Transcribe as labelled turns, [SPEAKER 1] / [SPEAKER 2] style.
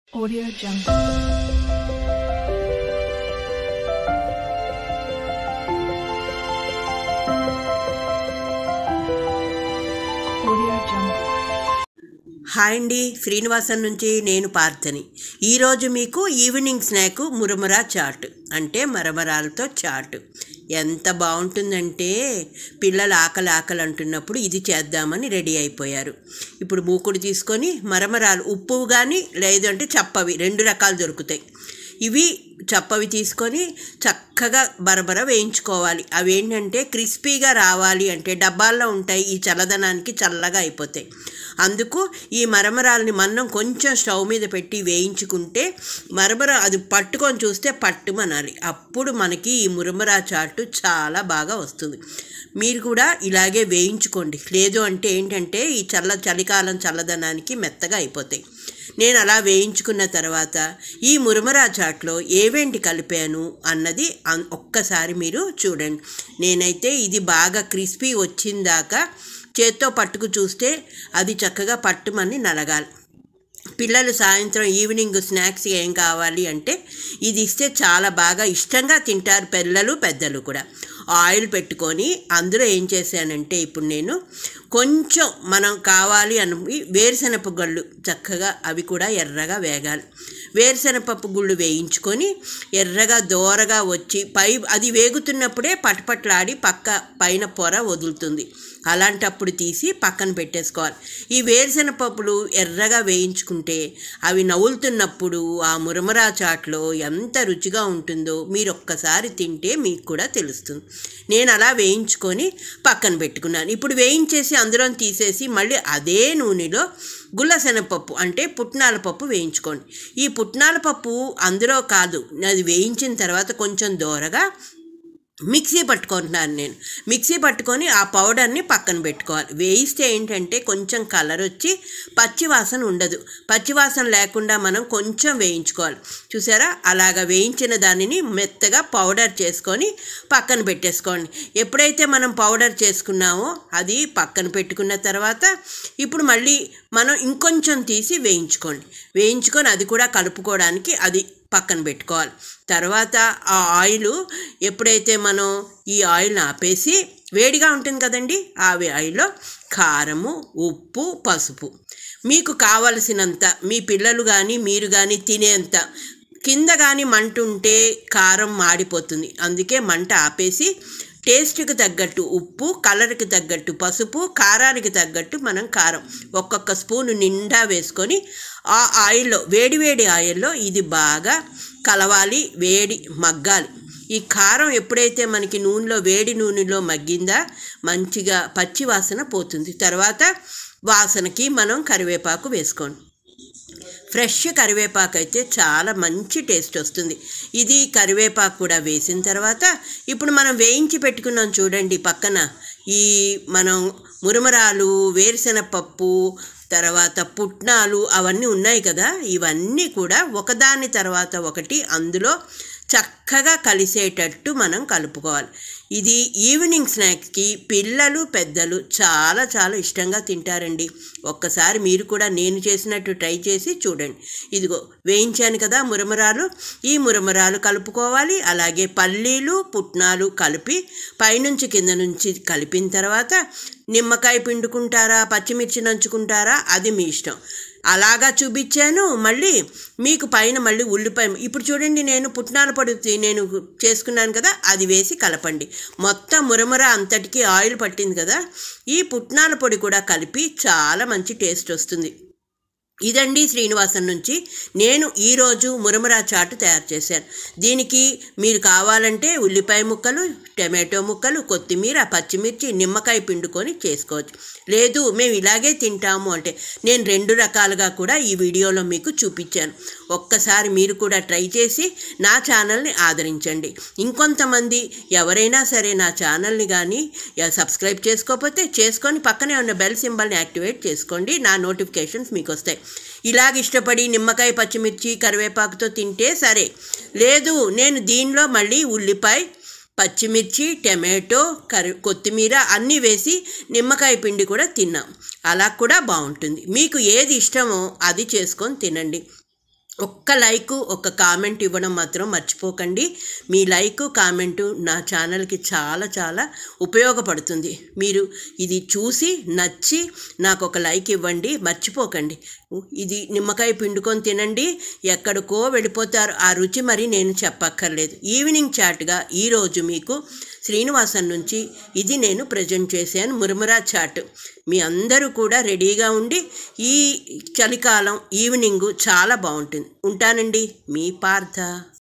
[SPEAKER 1] Audio Jungle. Audio Jungle.
[SPEAKER 2] Hi అండి శ్రీనివాసన్ నుంచి నేను పార్థని ఈరోజు మీకు ఈవినింగ్ స్నాక్ మురమరా చాట్ అంటే మరమరాలతో చాట్ ఎంత బాగుంటుందంటే పిల్లలు ఆకలి ఆకలి అంటున్నప్పుడు ఇది చేద్దామని రెడీ అయిపోయారు ఇప్పుడు మూకుడు తీసుకొని మరమరాలు ఉప్పు కానీ లేదంటే చప్పవి రెండు రకాలు దొరుకుతాయి ఇవి చప్పవి తీసుకొని చక్కగా బరబర వేయించుకోవాలి అవి ఏంటంటే క్రిస్పీగా రావాలి అంటే డబ్బాల్లో ఉంటాయి ఈ చల్లదనానికి చల్లగా అయిపోతాయి అందుకు ఈ మరమరాలని మనం కొంచెం స్టవ్ మీద పెట్టి వేయించుకుంటే మరమర అది పట్టుకొని చూస్తే పట్టుమనాలి అప్పుడు మనకి ఈ మురమరా చాటు చాలా బాగా వస్తుంది మీరు కూడా ఇలాగే వేయించుకోండి లేదు అంటే ఏంటంటే ఈ చల్ల చలికాలం చల్లదనానికి మెత్తగా అయిపోతాయి నేను అలా వేయించుకున్న తర్వాత ఈ మురమరా చాట్లో ఏవేంటి కలిపాను అన్నది అన్- ఒక్కసారి మీరు చూడండి నేనైతే ఇది బాగా క్రిస్పీ వచ్చిందాకా చేత్తో పట్టుకు చూస్తే అది చక్కగా పట్టుమని నలగాలి పిల్లలు సాయంత్రం ఈవినింగ్ స్నాక్స్ ఏం కావాలి అంటే ఇది ఇస్తే చాలా బాగా ఇష్టంగా తింటారు పిల్లలు పెద్దలు కూడా ఆయిల్ పెట్టుకొని అందులో ఏం చేశానంటే ఇప్పుడు నేను కొంచెం మనం కావాలి అని వేరుశనగ గళ్ళు చక్కగా అవి కూడా ఎర్రగా వేగాలి వేరుశనగపప్పు గుళ్ళు వేయించుకొని ఎర్రగా దోరగా వచ్చి పై అది వేగుతున్నప్పుడే పటపట్లాడి పక్క పైన పొర వదులుతుంది అలాంటప్పుడు తీసి పక్కన పెట్టేసుకోవాలి ఈ వేరుశెనగ పప్పులు ఎర్రగా వేయించుకుంటే అవి నవ్వులుతున్నప్పుడు ఆ మురమరా చాట్లో ఎంత రుచిగా ఉంటుందో మీరు ఒక్కసారి తింటే మీకు కూడా తెలుస్తుంది నేను అలా వేయించుకొని పక్కన పెట్టుకున్నాను ఇప్పుడు వేయించేసి అందులో తీసేసి మళ్ళీ అదే నూనెలో గుల్లశనగపప్పు అంటే పుట్నాల పప్పు వేయించుకోండి ఈ పుట్నాల పప్పు అందులో కాదు అది వేయించిన తర్వాత కొంచెం దోరగా మిక్సీ పట్టుకుంటున్నాను నేను మిక్సీ పట్టుకొని ఆ పౌడర్ని పక్కన పెట్టుకోవాలి వేయిస్తే ఏంటంటే కొంచెం కలర్ వచ్చి పచ్చివాసన ఉండదు పచ్చివాసన లేకుండా మనం కొంచెం వేయించుకోవాలి చూసారా అలాగ వేయించిన దానిని మెత్తగా పౌడర్ చేసుకొని పక్కన పెట్టేసుకోండి ఎప్పుడైతే మనం పౌడర్ చేసుకున్నామో అది పక్కన పెట్టుకున్న తర్వాత ఇప్పుడు మళ్ళీ మనం ఇంకొంచెం తీసి వేయించుకోండి వేయించుకొని అది కూడా కలుపుకోవడానికి అది పక్కన పెట్టుకోవాలి తర్వాత ఆ ఆయిల్ ఎప్పుడైతే మనం ఈ ఆయిల్ని ఆపేసి వేడిగా ఉంటుంది కదండి ఆ ఆయిల్లో కారము ఉప్పు పసుపు మీకు కావలసినంత మీ పిల్లలు కానీ మీరు కానీ తినేంత కింద కానీ మంట ఉంటే కారం మాడిపోతుంది అందుకే మంట ఆపేసి టేస్ట్కి తగ్గట్టు ఉప్పు కలర్కి తగ్గట్టు పసుపు కారానికి తగ్గట్టు మనం కారం ఒక్కొక్క స్పూను నిండా వేసుకొని ఆ ఆయిల్లో వేడివేడి ఆయిల్లో ఇది బాగా కలవాలి వేడి మగ్గాలి ఈ కారం ఎప్పుడైతే మనకి నూనెలో వేడి నూనెలో మగ్గిందా మంచిగా పచ్చి వాసన పోతుంది తర్వాత వాసనకి మనం కరివేపాకు వేసుకోండి ఫ్రెష్ కరివేపాకు అయితే చాలా మంచి టేస్ట్ వస్తుంది ఇది కరివేపాకు కూడా వేసిన తర్వాత ఇప్పుడు మనం వేయించి పెట్టుకున్నాం చూడండి పక్కన ఈ మనం మురమరాలు వేరుశెనగపప్పు తర్వాత పుట్నాలు అవన్నీ ఉన్నాయి కదా ఇవన్నీ కూడా ఒకదాని తర్వాత ఒకటి అందులో చక్కగా కలిసేటట్టు మనం కలుపుకోవాలి ఇది ఈవినింగ్ స్నాక్స్కి పిల్లలు పెద్దలు చాలా చాలా ఇష్టంగా తింటారండి ఒక్కసారి మీరు కూడా నేను చేసినట్టు ట్రై చేసి చూడండి ఇదిగో వేయించాను కదా మురమరాలు ఈ మురమరాలు కలుపుకోవాలి అలాగే పల్లీలు పుట్నాలు కలిపి పైనుంచి కింద నుంచి కలిపిన తర్వాత నిమ్మకాయ పిండుకుంటారా పచ్చిమిర్చి నంచుకుంటారా అది మీ ఇష్టం అలాగా చూపించాను మళ్ళీ మీకు పైన మళ్ళీ ఉల్లిపాయ ఇప్పుడు చూడండి నేను పుట్నాల పొడి తి- నేను చేసుకున్నాను కదా అది వేసి కలపండి మొత్తం మురముర అంతటికి ఆయిల్ పట్టింది కదా ఈ పుట్నాల పొడి కూడా కలిపి చాలా మంచి టేస్ట్ వస్తుంది ఇదండి శ్రీనివాసన్ నుంచి నేను ఈరోజు మురమురా చాటు తయారు చేశాను దీనికి మీరు కావాలంటే ఉల్లిపాయ ముక్కలు టమాటో ముక్కలు కొత్తిమీర పచ్చిమిర్చి నిమ్మకాయ పిండుకొని చేసుకోవచ్చు లేదు మేము ఇలాగే తింటాము అంటే నేను రెండు రకాలుగా కూడా ఈ వీడియోలో మీకు చూపించాను ఒక్కసారి మీరు కూడా ట్రై చేసి నా ఛానల్ని ఆదరించండి ఇంకొంతమంది ఎవరైనా సరే నా ఛానల్ని కానీ సబ్స్క్రైబ్ చేసుకోకపోతే చేసుకొని పక్కనే ఉన్న బెల్ సింబల్ని యాక్టివేట్ చేసుకోండి నా నోటిఫికేషన్స్ మీకు వస్తాయి ఇలాగ ఇష్టపడి నిమ్మకాయ పచ్చిమిర్చి కరివేపాకుతో తింటే సరే లేదు నేను దీనిలో మళ్ళీ ఉల్లిపాయ పచ్చిమిర్చి టమాటో కరి కొత్తిమీర అన్నీ వేసి నిమ్మకాయ పిండి కూడా తిన్నాం అలా కూడా బాగుంటుంది మీకు ఏది ఇష్టమో అది చేసుకొని తినండి ఒక్క లైక్ ఒక కామెంట్ ఇవ్వడం మాత్రం మర్చిపోకండి మీ లైక్ కామెంటు నా ఛానల్కి చాలా చాలా ఉపయోగపడుతుంది మీరు ఇది చూసి నచ్చి నాకు ఒక లైక్ ఇవ్వండి మర్చిపోకండి ఇది నిమ్మకాయ పిండుకొని తినండి ఎక్కడికో వెళ్ళిపోతారు ఆ రుచి మరి నేను చెప్పక్కర్లేదు ఈవినింగ్ చాట్గా ఈరోజు మీకు శ్రీనివాసన్ నుంచి ఇది నేను ప్రజెంట్ చేశాను మురమురా చాట్ మీ అందరూ కూడా రెడీగా ఉండి ఈ చలికాలం ఈవినింగ్ చాలా బాగుంటుంది ఉంటానండి మీ పార్థ